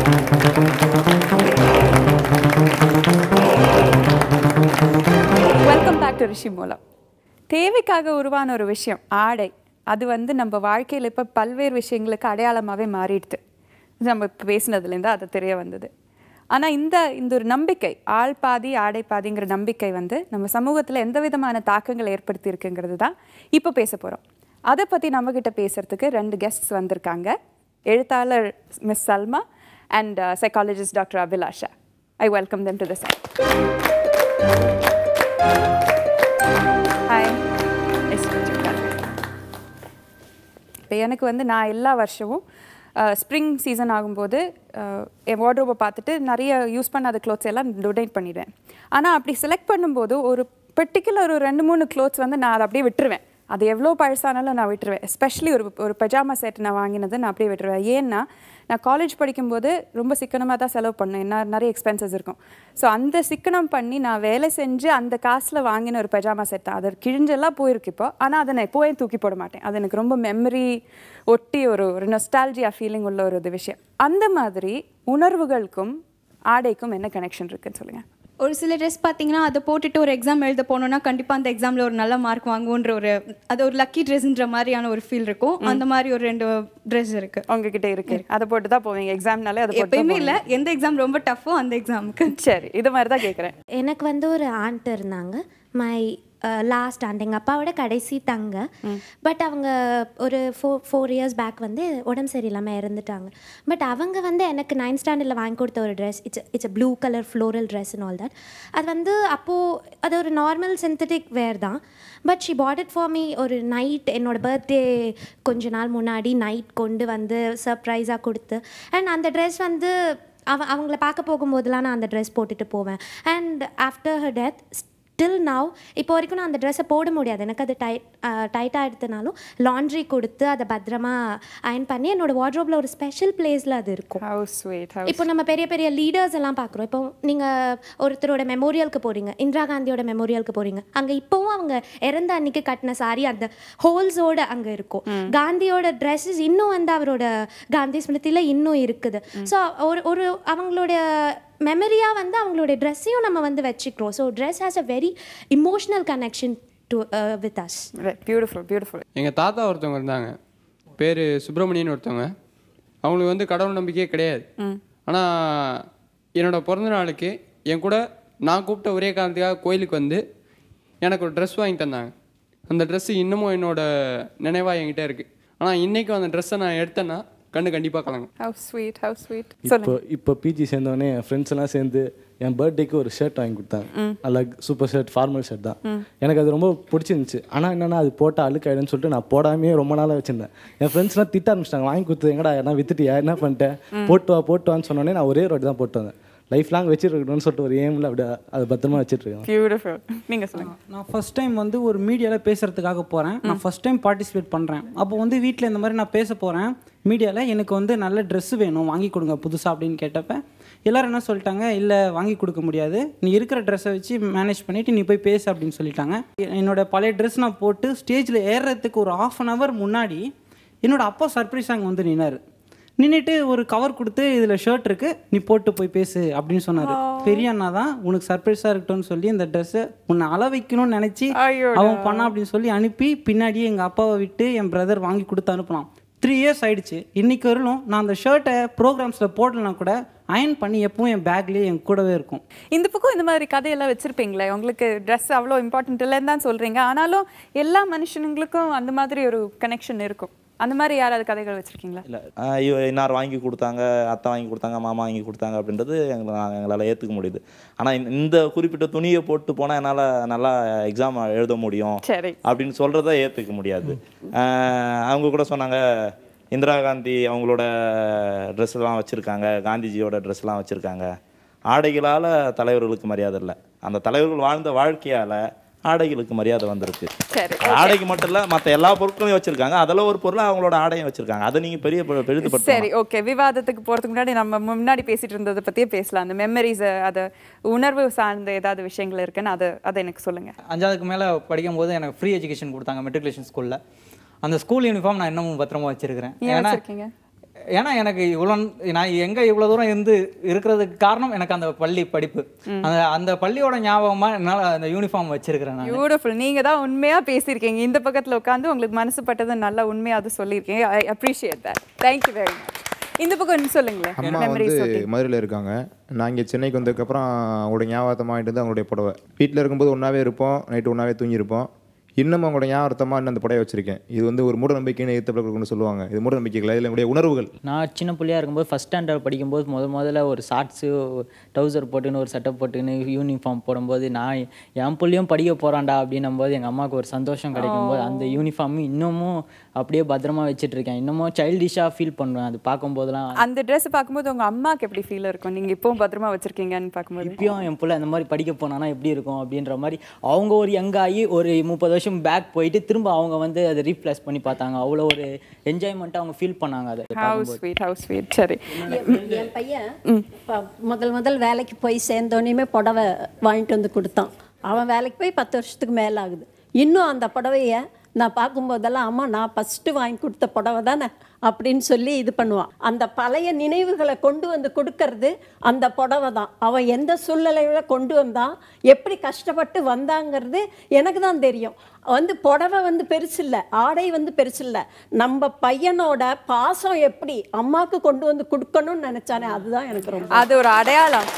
Welcome back to ரிஷி மூலம் தேவைக்காக உருவான ஒரு விஷயம் ஆடை அது வந்து நம்ம வாழ்க்கையில் இப்போ பல்வேறு விஷயங்களுக்கு அடையாளமாகவே மாறிடுது இது நம்ம இப்போ பேசினதுலேருந்து அது தெரிய வந்தது ஆனால் இந்த இந்த ஒரு நம்பிக்கை ஆள் பாதி ஆடை பாதிங்கிற நம்பிக்கை வந்து நம்ம சமூகத்தில் எந்த விதமான தாக்கங்கள் ஏற்படுத்தி இருக்குங்கிறது தான் இப்போ பேச போகிறோம் அதை பற்றி நம்மக்கிட்ட பேசுறதுக்கு ரெண்டு கெஸ்ட்ஸ் வந்திருக்காங்க எழுத்தாளர் Miss Salma and psychologist doctor Abhilasha I welcome them to the side hi இப்போ எனக்கு வந்து நான் எல்லா வருஷமும் ஸ்ப்ரிங் சீசன் ஆகும்போது அஹ், என் வார்ட்ரோபை பார்த்துட்டு நிறைய யூஸ் பண்ணாத க்ளோத்ஸ் எல்லாம் டொனேட் பண்ணிடுவேன் ஆனால் அப்படி செலக்ட் பண்ணும்போது ஒரு பர்டிகுலர் ஒரு ரெண்டு மூணு க்ளோத்ஸ் வந்து நான் அதை அப்படியே விட்டுருவேன் அது எவ்வளோ பழசானாலும் நான் விட்டுருவேன் எஸ்பெஷலி ஒரு ஒரு பஜாமா செட் நான் வாங்கினது நான் அப்படியே விட்டுருவேன் ஏன்னா நான் காலேஜ் படிக்கும்போது ரொம்ப சிக்கனமாக தான் செலவு பண்ணேன் என்ன நிறைய எக்ஸ்பென்சஸ் இருக்கும் ஸோ அந்த சிக்கனம் பண்ணி நான் வேலை செஞ்சு அந்த காசில் வாங்கின ஒரு பஜாமா செட் தான் அது கிழிஞ்செல்லாம் போயிருக்கு இப்போ ஆனால் அதை நான் எப்போவே தூக்கி போட மாட்டேன் அது எனக்கு ரொம்ப மெமரி ஒட்டி ஒரு ஒரு நொஸ்டாலஜியா ஃபீலிங் உள்ள ஒரு இது விஷயம் அந்த மாதிரி உணர்வுகளுக்கும் ஆடைக்கும் என்ன கனெக்ஷன் இருக்குன்னு சொல்லுங்கள் ஒரு சில ட்ரெஸ் பார்த்தீங்கன்னா அதை போட்டுட்டு ஒரு எக்ஸாம் எழுத போனோம்னா கண்டிப்பாக அந்த எக்ஸாமில் ஒரு நல்ல மார்க் வாங்குவோன்ற ஒரு அது ஒரு லக்கி ட்ரெஸ்ன்ற மாதிரியான ஒரு ஃபீல் இருக்கும் அந்த மாதிரி ஒரு ரெண்டு ட்ரெஸ் இருக்கு உங்ககிட்ட இருக்கு அதை போட்டு தான் போவீங்க எக்ஸாம்னாலே அதை போட்டு தான் எப்பயுமே இல்லை எந்த எக்ஸாம் ரொம்ப டஃப்போ அந்த எக்ஸாமுக்கு போவீங்க. சரி இது மாதிரி தான் கேட்குறேன் எனக்கு வந்து ஒரு ஆண்ட் இருந்தாங்க மை லாஸ்ட் ஆண்ட் எங்கள் அப்பாவோட கடைசி தங்க பட் அவங்க ஒரு ஃபோர் ஃபோர் இயர்ஸ் பேக் வந்து உடம்பு சரியில்லாமல் இறந்துட்டாங்க பட் அவங்க வந்து எனக்கு நைன்த் ஸ்டாண்டர்டில் வாங்கி கொடுத்த ஒரு dress it's it's blue colour floral dress and all that அது வந்து அப்போது அது ஒரு நார்மல் சிந்தட்டிக் வேர் தான் but she bought it for me ஒரு நைட் என்னோட பர்த்டே கொஞ்ச நாள் முன்னாடி நைட் கொண்டு வந்து சர்ப்ரைஸாக கொடுத்து அண்ட் அந்த ட்ரெஸ் வந்து அவ அவங்கள பார்க்க போகும்போதெல்லாம் நான் அந்த ட்ரெஸ் போட்டுட்டு போவேன் and after her death still now இப்போ வரைக்கும் நான் அந்த ட்ரெஸ்ஸை போட முடியாது எனக்கு அது டைட் டைட்டாக எடுத்தனாலும் லாண்ட்ரி கொடுத்து அதை பத்திரமா அயன் பண்ணி என்னோட வார்ட்ரோப்பில் ஒரு ஸ்பெஷல் பிளேஸில் அது இருக்கும் ஹவு ஸ்வீட் ஹவு இப்போ நம்ம பெரிய பெரிய லீடர்ஸ் எல்லாம் பார்க்குறோம் இப்போ நீங்கள் ஒருத்தரோட மெமோரியலுக்கு போகிறீங்க இந்திரா காந்தியோட மெமோரியலுக்கு போகிறீங்க அங்கே இப்போவும் அவங்க இறந்த அன்னைக்கு கட்டின சாரி அந்த ஹோல்ஸோட அங்கே இருக்கும் காந்தியோட ட்ரெஸ்ஸஸ் இன்னும் வந்து அவரோட காந்தி ஸ்மிருதியில் இன்னும் இருக்குது ஸோ ஒரு ஒரு அவங்களோட மெமரியாக வந்து அவங்களோட ட்ரெஸ்ஸையும் நம்ம வந்து வச்சுக்கிறோம் so dress has a very emotional connection to with us beautiful beautiful எங்கள் தாத்தா ஒருத்தவங்க இருந்தாங்க பேர் சுப்பிரமணியன் ஒருத்தவங்க அவங்களுக்கு வந்து கடவுள் நம்பிக்கையே கிடையாது ஆனால் என்னோட பிறந்த நாளுக்கு என் கூட நான் கூப்பிட்ட ஒரே காரணத்துக்காக கோயிலுக்கு வந்து எனக்கு ஒரு ட்ரெஸ் வாங்கி தந்தாங்க அந்த ட்ரெஸ்ஸு இன்னமும் என்னோட நினைவாக என்கிட்ட இருக்குது ஆனால் இன்றைக்கும் அந்த ட்ரெஸ்ஸை நான் எடுத்தேன்னா கண்ணு கண்டிப்பாக கலங்கும் ஹவு ஸ்வீட் ஹவு ஸ்வீட் இப்போ இப்போ பிஜி சேர்ந்தோடனே என் ஃப்ரெண்ட்ஸ் எல்லாம் சேர்ந்து என் பர்த்டேக்கு ஒரு ஷர்ட் வாங்கி கொடுத்தாங்க நல்ல சூப்பர் ஷர்ட் ஃபார்மல் ஷர்ட் தான் எனக்கு அது ரொம்ப பிடிச்சிருந்துச்சு ஆனால் என்னன்னா அது போட்டால் அழுக்காயிடுன்னு சொல்லிட்டு நான் போடாமே ரொம்ப நாளாக வச்சிருந்தேன் என் ஃப்ரெண்ட்ஸ்லாம் திட்ட ஆரம்பிச்சிட்டாங்க வாங்கி கொடுத்தது எங்கடா என்ன வித்துட்டியா என்ன பண்ணிட்டேன் போட்டு வா போட்டு வான்னு சொன்னோடனே நான் ஒரே ஒரு வாட்டி தான் போட்டு வந்தேன் லைஃப் லாங் வச்சிருக்கணும்னு சொல்லிட்டு ஒரு ஏமில் அப்படியே அதை பத்திரமா வச்சிட்டு இருக்கேன் பியூட்டிஃபுல் நீங்கள் சொல்லுங்கள் நான் ஃபர்ஸ்ட் டைம் வந்து ஒரு மீடியாவில் பேசுகிறதுக்காக போகிறேன் நான் ஃபர்ஸ்ட் டைம் பார்ட்டிசிபேட் பண்ணுறேன் அப்போ வந்து வீட்டில் இந்த மாதிரி நான் பேச போகிறேன் மீடியாவில் எனக்கு வந்து நல்ல Dress வேணும் வாங்கி கொடுங்க புதுசாக அப்படின்னு கேட்டப்ப எல்லாரும் என்ன சொல்லிட்டாங்க இல்லை வாங்கி கொடுக்க முடியாது நீ இருக்கிற ட்ரெஸ்ஸை வச்சு மேனேஜ் பண்ணிவிட்டு நீ போய் பேசு அப்படின்னு சொல்லிட்டாங்க என்னோட பழைய ட்ரெஸ் நான் போட்டு ஸ்டேஜில் ஏறுறதுக்கு ஒரு ஆஃப் அன் ஹவர் முன்னாடி என்னோட அப்பா சர்ப்ரைஸ் அங்கே வந்து நின்னாரு நின்றுட்டு ஒரு கவர் கொடுத்து இதில் ஷர்ட் இருக்கு நீ போட்டு போய் பேசு அப்படின்னு சொன்னார் பெரிய அண்ணா தான் உனக்கு சர்ப்ரைஸாக இருக்கட்டும்னு சொல்லி இந்த ட்ரெஸ்ஸை உன்னை அள வைக்கணும்னு நினச்சி ஐயோடா. அவன் பண்ணான் அப்படின்னு சொல்லி அனுப்பி பின்னாடியே எங்கள் அப்பாவை விட்டு என் பிரதர் வாங்கி கொடுத்து அனுப்புனான் த்ரீ இயர்ஸ் ஆயிடுச்சு இன்னைக்கு வரலும் நான் அந்த ஷர்ட்டை ப்ரோக்ராம்ஸில் போடலனா கூட அயன் பண்ணி எப்பவும் என் பேக்லேயே என் கூடவே இருக்கும் இந்த பக்கம் இந்த மாதிரி கதையெல்லாம் வச்சிருப்பீங்களே உங்களுக்கு ட்ரெஸ் அவ்வளோ இம்பார்ட்டன்ட் இல்லைன்னு தான் சொல்றீங்க ஆனாலும் எல்லா மனுஷனுங்களுக்கும் அந்த மாதிரி ஒரு கனெக்ஷன் இருக்கும் அந்த மாதிரி யாராவது கதைகள் வச்சிருக்கீங்களா இல்லை இன்னார் வாங்கி கொடுத்தாங்க அத்தை வாங்கி கொடுத்தாங்க மாமா வாங்கி கொடுத்தாங்க அப்படின்றது எங்களை எங்களால் ஏற்றுக்க முடியுது ஆனால் இந்த குறிப்பிட்ட துணியை போட்டு போனால் என்னால் நல்லா எக்ஸாம் எழுத முடியும் சரி அப்படின்னு சொல்கிறத ஏற்றுக்க முடியாது ஆஹ் அவங்க கூட சொன்னாங்க இந்திரா காந்தி அவங்களோட ட்ரெஸ்லாம் வச்சுருக்காங்க காந்திஜியோட ட்ரெஸ்லாம் வச்சுருக்காங்க ஆடைகளால் தலைவர்களுக்கு மரியாதை இல்லை அந்த தலைவர்கள் வாழ்ந்த வாழ்க்கையால் ஆடைகளுக்கு மரியாதை வந்திருக்கு சரி ஆடைக்கு மட்டும் இல்லை மற்ற எல்லா பொருட்களையும் வச்சுருக்காங்க அதில் ஒரு பொருளை அவங்களோட ஆடையும் வச்சுருக்காங்க அதை நீங்கள் பெரிய பெ- பெரிதுபடுத்தலாம் சரி ஓகே விவாதத்துக்கு போறதுக்கு முன்னாடி நம்ம முன்னாடி பேசிட்டு இருந்ததை பத்தியே பேசலாம் அந்த மெமரிஸ் அது உணர்வு சார்ந்த ஏதாவது விஷயங்கள் இருக்குன்னு அதை அதை எனக்கு சொல்லுங்க அஞ்சாவதுக்கு மேலே படிக்கும்போது எனக்கு ஃப்ரீ எஜுகேஷன் கொடுத்தாங்க மெட்ரிகுலேஷன் ஸ்கூலில் அந்த ஸ்கூல் யூனிஃபார்ம் நான் இன்னமும் பத்திரமா வச்சிருக்கிறேன் ஏன் ஏன்னா வச்சிருக்கீங்க ஏன்னா எனக்கு இவ்வளோ நான் எங்கே இவ்வளோ தூரம் இருந்து இருக்கிறதுக்கு காரணம் எனக்கு அந்த பள்ளி படிப்பு அந்த அந்த பள்ளியோட ஞாபகமாக என்னால் அந்த யூனிஃபார்ம் வச்சிருக்கிறேன் நான் பியூட்டிஃபுல் நீங்க தான் உண்மையா பேசியிருக்கீங்க இந்த பக்கத்துல உட்காந்து உங்களுக்கு மனசு பட்டதை நல்லா உண்மையா அது சொல்லியிருக்கீங்க I appreciate that thank you very much இந்த பக்கம் சொல்லுங்களேன் அம்மா மெமரிஸ் வந்து மதுரையில் இருக்காங்க நான் இங்கே சென்னைக்கு வந்ததுக்கப்புறம் அவங்களோட ஞாபகத்தை வாங்கிட்டு வந்து அவங்களுடைய புடவை வீட்டில் இருக்கும்போது ஒன்றாவே இருப்போம் நைட்டு ஒன்றாவே தூங்கியிருப்போம் இன்னும் அவங்களோட ஞாபகத்தமாக இன்னும் அந்த புடவை வச்சிருக்கேன் இது வந்து ஒரு மூட நம்பிக்கைன்னு ஏற்றப்படக்கூடாதுன்னு சொல்லுவாங்க இது மூட நம்பிக்கைகள் இதில் என்னுடைய உணர்வுகள் நான் சின்ன பிள்ளையா இருக்கும்போது ஃபஸ்ட் ஸ்டாண்டர்ட் படிக்கும்போது முத முதல்ல ஒரு ஷார்ட்ஸு டவுசர் போட்டுன்னு ஒரு சட்டை போட்டுன்னு யூனிஃபார்ம் போடும்போது நான் என் பிள்ளையும் படிக்க போகிறான்டா அப்படின்னும் போது எங்கள் அம்மாவுக்கு ஒரு சந்தோஷம் கிடைக்கும் போது அந்த யூனிஃபார்ம் இன்னமும் அப்படியே பத்திரமா வச்சுட்டு இருக்கேன் இன்னமும் சைல்டிஷாக ஃபீல் பண்ணுவேன் அது பார்க்கும்போதெல்லாம் அந்த ட்ரெஸ் பார்க்கும்போது உங்க அம்மாக்கு எப்படி ஃபீல் இருக்கும் நீங்க இப்பவும் பத்திரமா வச்சிருக்கீங்கன்னு பார்க்கும்போது இப்பயும் என் பிள்ளை அந்த மாதிரி படிக்க போனானா எப்படி இருக்கும் அப்படின்ற மாதிரி அவங்க ஒரு யங் ஆகி ஒரு முப்பது வருஷம் பேக் போயிட்டு திரும்ப அவங்க வந்து அதை ரீப்ளேஸ் பண்ணி பார்த்தாங்க அவ்வளோ ஒரு என்ஜாய்மெண்ட்டாக அவங்க ஃபீல் பண்ணாங்க அதை ஹவு ஸ்வீட் ஹவு ஸ்வீட் சரி என் பையன் ப- முதல் முதல் வேலைக்கு போய் சேர்ந்தோன்னே புடவை வாங்கிட்டு வந்து கொடுத்தான் அவன் வேலைக்கு போய் பத்து வருஷத்துக்கு மேலே ஆகுது இன்னும் அந்த புடவைய நான் பார்க்கும்போதெல்லாம் அம்மா நான் ஃபஸ்ட்டு வாங்கி கொடுத்த புடவை தானே அப்படின்னு சொல்லி இது பண்ணுவான் அந்த பழைய நினைவுகளை கொண்டு வந்து கொடுக்கறது அந்த புடவை தான் அவன் எந்த சூழ்நிலையில கொண்டு வந்தான் எப்படி கஷ்டப்பட்டு வந்தாங்கிறது எனக்கு தான் தெரியும் வந்து புடவை வந்து பெருசு இல்லை ஆடை வந்து பெருசு இல்லை நம்ம பையனோட பாசம் எப்படி அம்மாவுக்கு கொண்டு வந்து கொடுக்கணும்னு நினைச்சானே அதுதான் எனக்கு ரொம்ப அது ஒரு அடையாளம்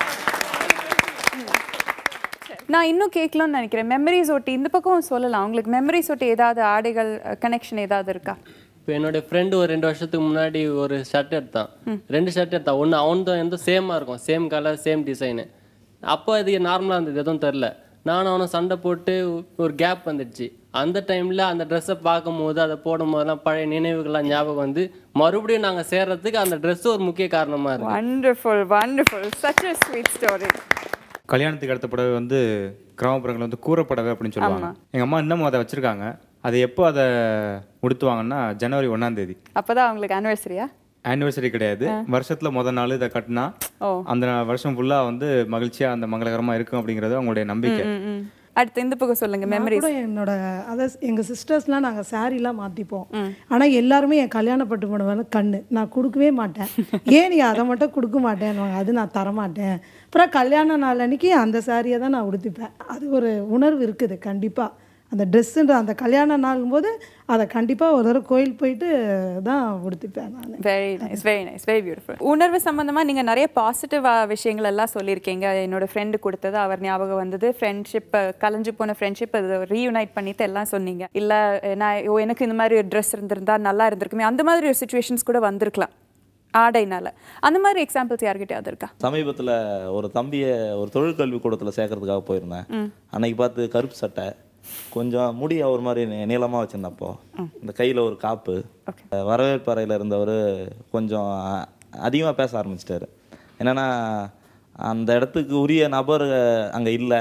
நான் இன்னும் கேட்கலாம்னு நினைக்கிறேன் மெமரிஸ் ஒட்டி இந்த பக்கம் சொல்லலாம் உங்களுக்கு மெமரிஸ் ஒட்டி ஏதாவது ஆடைகள் கனெக்ஷன் ஏதாவது இருக்கா இப்போ என்னோட ஃப்ரெண்டு ஒரு ரெண்டு வருஷத்துக்கு முன்னாடி ஒரு ஷர்ட் எடுத்தான் ரெண்டு ஷர்ட் எடுத்தான் ஒன்று அவன் எந்த சேமாக இருக்கும் சேம் கலர் சேம் டிசைனு அப்போ அது நார்மலாக இருந்தது எதுவும் தெரில நானும் அவனும் சண்டை போட்டு ஒரு கேப் வந்துடுச்சு அந்த டைமில் அந்த ட்ரெஸ்ஸை பார்க்கும்போது அதை போடும் போதெல்லாம் பழைய நினைவுகள்லாம் ஞாபகம் வந்து மறுபடியும் நாங்கள் சேர்றதுக்கு அந்த Dress ஒரு முக்கிய காரணமாக இருக்கு wonderful wonderful such a sweet story கல்யாணத்துக்கு அடுத்த புடவை வந்து கிராமப்புறங்கள் வந்து கூரப்புடவை அப்படின்னு சொல்லுவாங்க எங்கள் அம்மா இன்னமும் அதை வச்சுருக்காங்க அது எப்போ அதை உடுத்துவாங்கன்னா ஜனவரி ஒன்றாம் தேதி அப்பதான் அவங்களுக்கு ஆனிவர்சரியா ஆனிவர்சரி கிடையாது வருஷத்துல முத நாள் இதை கட்டினா ஓ. அந்த வருஷம் ஃபுல்லா வந்து மகிழ்ச்சியா அந்த மங்களகரமா இருக்கும் அப்படிங்கிறது அவங்களுடைய நம்பிக்கை அடுத்து இந்த பக்கம் சொல்லுங்க நான் மெமரிஸ் கூட என்னோட அதை எங்கள் சிஸ்டர்ஸ்லாம் நாங்கள் சாரீலாம் மாற்றிப்போம் ஆனால் எல்லாருமே என் கல்யாணப்பட்டு போனவங்க கண்ணு நான் கொடுக்கவே மாட்டேன் ஏன் நீ அதை மட்டும் கொடுக்க மாட்டேன்னுவாங்க அது நான் தரமாட்டேன் அப்புறம் கல்யாண நாள் அன்னைக்கு அந்த சாரியை தான் நான் உடுத்திப்பேன் அது ஒரு உணர்வு இருக்குது கண்டிப்பாக அந்த ட்ரெஸ்ஸுன்ற அந்த கல்யாண நாளும் போது அதை கண்டிப்பாக ஒரு தடவை கோயில் போயிட்டு தான் உடுத்திப்பேன் நான் very nice very nice very beautiful உணர்வு சம்பந்தமா நீங்க நிறைய பாசிட்டிவ் விஷயங்கள் எல்லாம் சொல்லியிருக்கீங்க என்னோட ஃப்ரெண்டு கொடுத்தது அவர் ஞாபகம் வந்தது ஃப்ரெண்ட்ஷிப் கலைஞ்சு போன ஃப்ரெண்ட்ஷிப் அது ரீயூனைட் பண்ணிட்டு எல்லாம் சொன்னீங்க இல்ல நான் ஐயோ, எனக்கு இந்த மாதிரி ஒரு ட்ரெஸ் இருந்திருந்தா நல்லா இருந்திருக்குமே அந்த மாதிரி ஒரு சுச்சுவேஷன்ஸ் கூட வந்திருக்கலாம் ஆடைனால அந்த மாதிரி எக்ஸாம்பிள்ஸ் யார்கிட்டயாவது இருக்கா சமீபத்தில் ஒரு தம்பியை ஒரு தொழிற்கல்வி கூடத்தில் சேர்க்கறதுக்காக போயிருந்தேன் அன்னைக்கு பார்த்து கருப்பு சட்டை கொஞ்சம் முடி ஒரு மாதிரி நீ- நீளமா வச்சிருந்தப்போ இந்த கையில் ஒரு காப்பு வரவேற்பு அறையில் இருந்தவர் கொஞ்சம் அதிகமாக பேச ஆரம்பிச்சிட்டாரு என்னன்னா அந்த இடத்துக்கு உரிய நபர் அங்கே இல்லை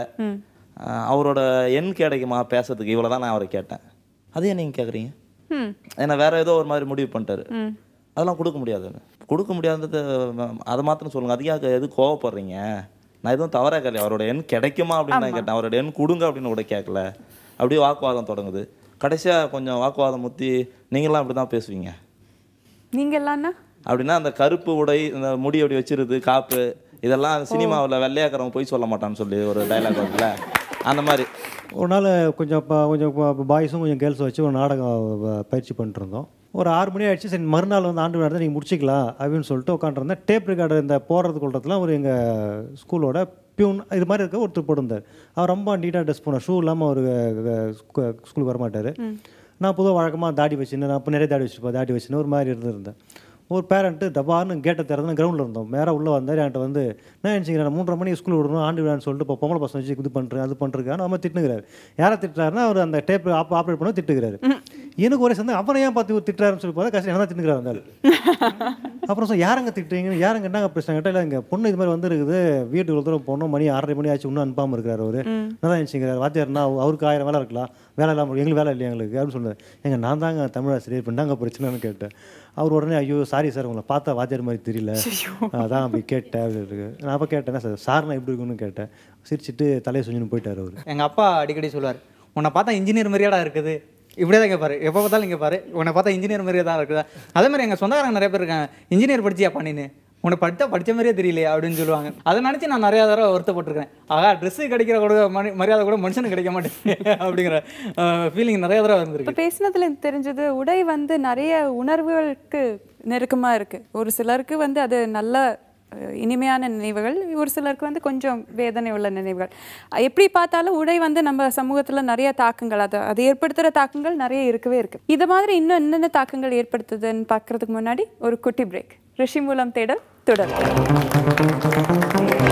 அவரோட எண் கிடைக்குமா பேசுறதுக்கு இவ்வளோ தான் நான் அவரை கேட்டேன் அதையே நீங்கள் கேட்குறீங்க ம் ஏன்னா வேற ஏதோ ஒரு மாதிரி முடிவு பண்ணிட்டாரு அதெல்லாம் கொடுக்க முடியாதுன்னு கொடுக்க முடியாதது ம- அதை மாத்திரம் சொல்லுங்க அதுக்காக எது கோவப்படுறீங்க நான் எதுவும் தவறா கேட்கல அவரோட எண் கிடைக்குமா அப்படின்னு தான் கேட்டேன் அவரோட எண் கொடுங்க அப்படின்னு கூட கேட்கல அப்படியே வாக்குவாதம் தொடங்குது கடைசியா கொஞ்சம் வாக்குவாதம் முத்தி நீங்களாம் அப்படி தான் பேசுவீங்க நீங்க எல்லாம்னா அப்படின்னா அந்த கருப்பு உடை இந்த முடி அப்படி வச்சிருது காப்பு இதெல்லாம் சினிமாவில் வெள்ளையாக்கிறவன் போய் சொல்ல மாட்டான்னு சொல்லி ஒரு டைலாக் வருதுல அந்த மாதிரி ஒரு நாள் கொஞ்சம் ப- கொஞ்சம் பாய்ஸும் கொஞ்சம் கேர்ள்ஸும் வச்சு ஒரு நாடகம் ப- பயிற்சி பண்ணிட்டு இருந்தோம் ஒரு ஆறு மணி ஆயிடுச்சு சரி மறுநாள் வந்து ஆண்டு விழா நீங்கள் முடிச்சிக்கலாம் அப்படின்னு சொல்லிட்டு உட்காந்துருந்தேன் டேப் ரெக்கார்டர் இந்த போடுறது கொள்றதுலாம் ஒரு எங்கள் ஸ்கூலோட பியூன் இது மாதிரி இருக்க ஒருத்தர் போட்டிருந்தார் அவர் ரொம்ப நீட்டாக ட்ரெஸ் போனார் ஷூ இல்லாமல் அவர் ஸ்கூலுக்கு வரமாட்டார் நான் பொதுவாக வழக்கமாக தாடி வச்சுன்னு நான் இப்போ நிறைய தாடி வச்சுருப்பேன் தாடி வச்சுன்னு ஒரு மாதிரி இருந்திருந்தேன் ஒரு பேரண்ட்டு தபார்னு கேட்டை திறந்து கிரவுண்டில் இருந்தோம் நேராக உள்ளே வந்தார் என்கிட்ட வந்து நான் நினச்சிக்கிறேன் மூன்றரை மணிக்கு ஸ்கூல் விடணும் ஆண்டு விழான்னு சொல்லிட்டு இப்போ பொம்பளை பசங்க வச்சு இது பண்ணுறேன் அது பண்ணுறேன் நம்ம திட்டுங்கிறாரு யாரை திட்டுறாருன்னா அவர் அந்த டேப் ஆப் ஆப்ரேட் பண்ண திட்டுகிறாரு எனக்கு ஒரே சந்தேகம் அப்புறம் ஏன் பார்த்து இவர் திட்டுறாருன்னு சொல்லி பார்த்தா கஷ்டம் என்ன தான் திட்டுங்கிறார் வந்தாரு அப்புறம் சொல் யாரங்க திட்டுறீங்க யாரங்க என்னங்க பிரச்சனை கேட்டால் இல்லை இங்கே பொண்ணு இது மாதிரி வந்துருக்குது வீட்டுக்கு ஒரு தூரம் போகணும் மணி ஆறரை மணி ஆச்சு இன்னும் அனுப்பாமல் இருக்கிறார் அவர் என்ன தான் நினச்சிக்கிறார் வாத்தியார்னா அவருக்கு ஆயிரம் வேலை இருக்கலாம் வேலை இல்லாமல் இருக்கு. எங்களுக்கு வேலை இல்லையா எங்களுக்கு அப்படின்னு சொன்னார் எங்க நான் தாங்க தமிழாசிரியர் இப்போ என்னங்க பிரச்சனைன்னு கேட்டேன் அவர் உடனே ஐயோ சாரி சார் உங்களை பார்த்தா வாத்தியார் மாதிரி தெரியல அதான் அப்படி கேட்டேன் அப்படி இருக்கு நான் அப்போ கேட்டேன் சார் சார் நான் எப்படி இருக்குன்னு கேட்டேன் சிரிச்சிட்டு தலையை சுஞ்சுன்னு போயிட்டார் அவர் எங்கள் அப்பா அடிக்கடி சொல்லுவார் உன்னை பார்த்தா இன்ஜினியர் மாதிரியாடா இருக்குது இப்படியே தான் கேட்பாரு எப்போ பார்த்தாலும் இங்கே பாரு உன்னை பார்த்தா இன்ஜினியர் மாதிரியே தான் இருக்குதா அதே மாதிரி எங்கள் சொந்தக்காரங்க நிறைய பேர் இருக்காங்க இன்ஜினியர் படிச்சியா பண்ணின்னு உன்னை படித்தா படித்த மாதிரியே தெரியலையா அப்படின்னு சொல்லுவாங்க அதை நினச்சி நான் நிறையா தடவை வருத்தப்பட்டிருக்கேன் ஆகா ட்ரெஸ்ஸு கிடைக்கிற கூட மணி மரியாதை கூட மனுஷனுக்கு கிடைக்க மாட்டேங்குது அப்படிங்கிற ஃபீலிங் நிறைய தடவை வந்திருக்கு இப்போ பேசினதுல எனக்கு தெரிஞ்சது உடை வந்து நிறைய உணர்வுகளுக்கு நெருக்கமா இருக்கு ஒரு சிலருக்கு வந்து அது நல்ல அஹ், இனிமையான நினைவுகள் ஒரு சிலருக்கு வந்து கொஞ்சம் வேதனை உள்ள நினைவுகள் அஹ், எப்படி பார்த்தாலும் உடை வந்து நம்ம சமூகத்துல நிறைய தாக்கங்கள் அது அது ஏற்படுத்துகிற தாக்கங்கள் நிறைய இருக்கவே இருக்கு இது மாதிரி இன்னும் என்னென்ன தாக்கங்கள் ஏற்படுத்துதுன்னு பார்க்கறதுக்கு முன்னாடி ஒரு குட்டி பிரேக் ரிஷி மூலம் தேடல் தொடரும்